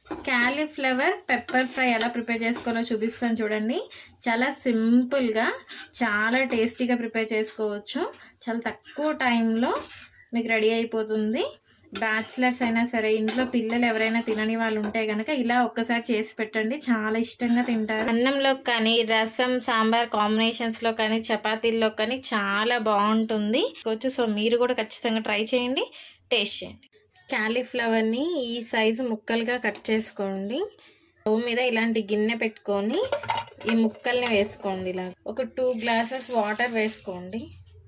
cauliflower pepper fry ఎలా prepare చేసుకోవాలో చూపిస్తాను చూడండి చాలా సింపుల్గా చాలా టేస్టీగా ప్రిపేర్ చేసుకోవచ్చు చాలా తక్కువ టైంలో మీకు రెడీ అయిపోతుంది బ్యాచిలర్స్ అయినా సరే ఇంట్లో పిల్లలు ఎవరైనా తినని వాళ్ళు ఉంటే కనుక ఇలా ఒక్కసారి చేసి పెట్టండి చాలా ఇష్టంగా తింటారు అన్నంలో కానీ రసం సాంబార్ కాంబినేషన్స్లో కానీ చపాతీల్లో కానీ చాలా బాగుంటుంది సో మీరు కూడా ఖచ్చితంగా ట్రై చేయండి టేస్ట్ చేయండి క్యాలీఫ్లవర్ని ఈ సైజు ముక్కలుగా కట్ చేసుకోండి స్టవ్ మీద ఇలాంటి గిన్నె పెట్టుకొని ఈ ముక్కల్ని వేసుకోండి ఇలా ఒక టూ గ్లాసెస్ వాటర్ వేసుకోండి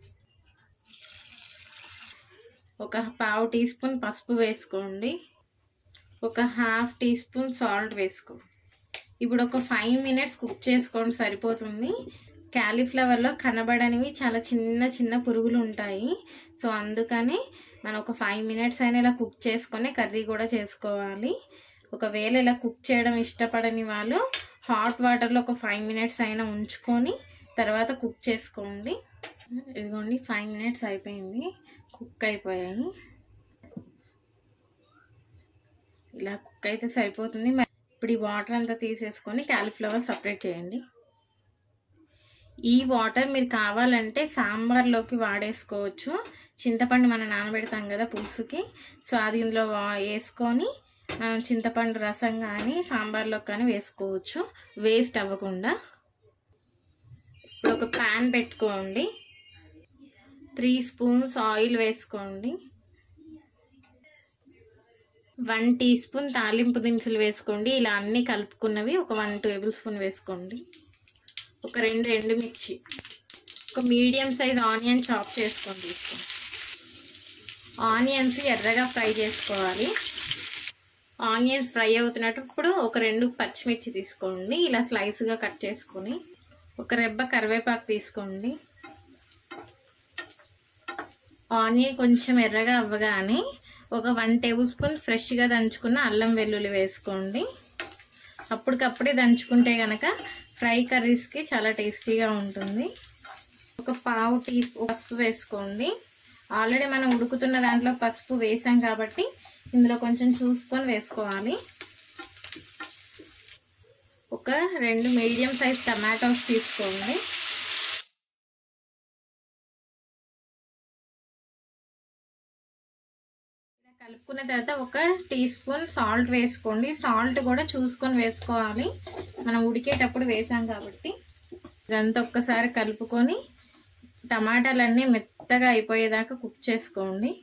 ఒక పావు టీ స్పూన్ పసుపు వేసుకోండి ఒక హాఫ్ టీ స్పూన్ సాల్ట్ వేసుకోండి ఇప్పుడు ఒక ఫైవ్ మినిట్స్ కుక్ చేసుకోండి సరిపోతుంది క్యాలీఫ్లవర్లో కనబడనివి చాలా చిన్న చిన్న పురుగులు ఉంటాయి సో అందుకని మనం ఒక ఫైవ్ మినిట్స్ అయినా ఇలా కుక్ చేసుకొని కర్రీ కూడా చేసుకోవాలి ఒకవేళ ఇలా కుక్ చేయడం ఇష్టపడని వాళ్ళు హాట్ వాటర్లో ఒక ఫైవ్ మినిట్స్ అయినా ఉంచుకొని తర్వాత కుక్ చేసుకోండి ఇదిగోండి ఫైవ్ మినిట్స్ అయిపోయింది కుక్ అయిపోయాయి ఇలా కుక్ అయితే సరిపోతుంది మరి ఇప్పుడు ఈ వాటర్ అంతా తీసేసుకొని క్యాలీఫ్లవర్ సపరేట్ చేయండి ఈ వాటర్ మీరు కావాలంటే సాంబార్లోకి వాడేసుకోవచ్చు చింతపండు మనం నానబెడతాం కదా పులుసుకి సో అది ఇందులో వేసుకొని మనం చింతపండు రసం కానీ సాంబార్లో కానీ వేసుకోవచ్చు వేస్ట్ అవ్వకుండా ఇప్పుడు ఒక ప్యాన్ పెట్టుకోండి త్రీ స్పూన్స్ ఆయిల్ వేసుకోండి వన్ టీ స్పూన్ తాలింపు దినుసులు వేసుకోండి ఇలా అన్నీ కలుపుకున్నవి ఒక వన్ టేబుల్ స్పూన్ వేసుకోండి ఒక రెండు ఎండుమిర్చి ఒక మీడియం సైజ్ ఆనియన్ చాప్ చేసుకొని తీసుకోండి ఆనియన్స్ ఎర్రగా ఫ్రై చేసుకోవాలి ఆనియన్స్ ఫ్రై అవుతున్నప్పుడు ఒక రెండు పచ్చిమిర్చి తీసుకోండి ఇలా స్లైస్గా కట్ చేసుకొని ఒక రెబ్బ కరివేపాకు తీసుకోండి ఆనియన్ కొంచెం ఎర్రగా అవ్వగానే ఒక వన్ టేబుల్ స్పూన్ ఫ్రెష్గా దంచుకున్న అల్లం వెల్లుల్లి వేసుకోండి అప్పటికప్పుడే దంచుకుంటే కనుక ఫ్రై కర్రీస్కి చాలా టేస్టీగా ఉంటుంది ఒక పావు టీ పసుపు వేసుకోండి ఆల్రెడీ మనం ఉడుకుతున్న దాంట్లో పసుపు వేసాం కాబట్టి ఇందులో కొంచెం చూసుకొని వేసుకోవాలి ఒక రెండు మీడియం సైజ్ టమాటోస్ తీసుకోండి ఇలా కలుపుకున్న తర్వాత ఒక టీ స్పూన్ సాల్ట్ వేసుకోండి సాల్ట్ కూడా చూసుకొని వేసుకోవాలి మనం ఉడికేటప్పుడు వేసాం కాబట్టి ఇదంతా ఒక్కసారి కలుపుకొని టమాటాలన్నీ మెత్తగా అయిపోయేదాకా కుక్ చేసుకోండి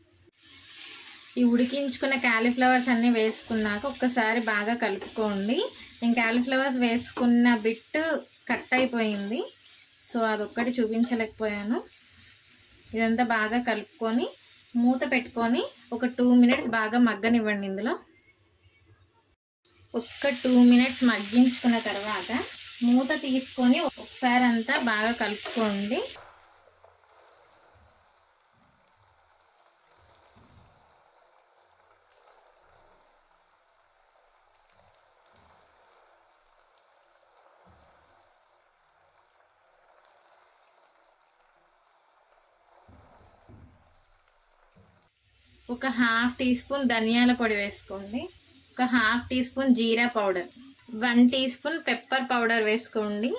ఈ ఉడికించుకున్న క్యాలీఫ్లవర్స్ అన్నీ వేసుకున్నాక ఒక్కసారి బాగా కలుపుకోండి నేను క్యాలీఫ్లవర్స్ వేసుకున్న బిట్ కట్ అయిపోయింది సో అదొక్కటి చూపించలేకపోయాను ఇదంతా బాగా కలుపుకొని మూత పెట్టుకొని ఒక టూ మినిట్స్ బాగా మగ్గనివ్వండి ఇందులో ఒక్క టూ మినిట్స్ మగ్గించుకున్న తర్వాత మూత తీసుకొని ఒకసారి అంతా బాగా కలుపుకోండి ఒక హాఫ్ టీ స్పూన్ ధనియాల పొడి వేసుకోండి ఒక half teaspoon jeera powder one teaspoon pepper powder వేసుకోండి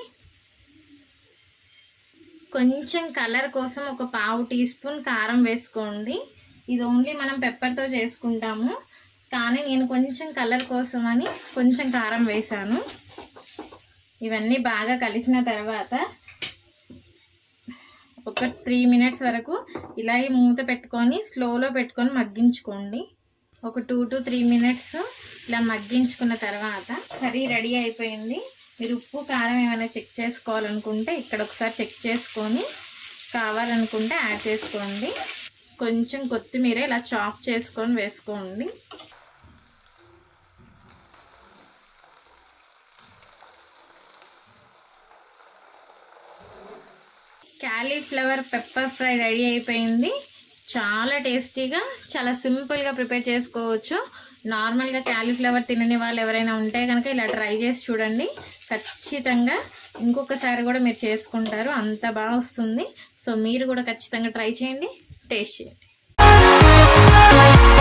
కొంచెం కలర్ కోసం ఒక పావు టీ స్పూన్ కారం వేసుకోండి ఇది ఓన్లీ మనం పెప్పర్తో చేసుకుంటాము కానీ నేను కొంచెం కలర్ కోసం అని కొంచెం కారం వేసాను ఇవన్నీ బాగా కలిసిన తర్వాత ఒక త్రీ మినిట్స్ వరకు ఇలా ఈ మూత పెట్టుకొని స్లోలో పెట్టుకొని మగ్గించుకోండి ఒక టూ టు త్రీ మినిట్స్ ఇలా మగ్గించుకున్న తర్వాత కర్రీ రెడీ అయిపోయింది మీరు ఉప్పు కారం ఏమైనా చెక్ చేసుకోవాలనుకుంటే ఇక్కడ ఒకసారి చెక్ చేసుకొని కావాలనుకుంటే యాడ్ చేసుకోండి కొంచెం కొత్తిమీర ఇలా చాప్ చేసుకొని వేసుకోండి క్యాలీఫ్లవర్ పెప్పర్ ఫ్రై రెడీ అయిపోయింది చాలా టేస్టీగా చాలా సింపుల్గా ప్రిపేర్ చేసుకోవచ్చు నార్మల్గా క్యాలీఫ్లవర్ తినని వాళ్ళు ఎవరైనా ఉంటే కనుక ఇలా ట్రై చేసి చూడండి ఖచ్చితంగా ఇంకొకసారి కూడా మీరు చేసుకుంటారు అంత బాగా వస్తుంది సో మీరు కూడా ఖచ్చితంగా ట్రై చేయండి టేస్ట్ చేయండి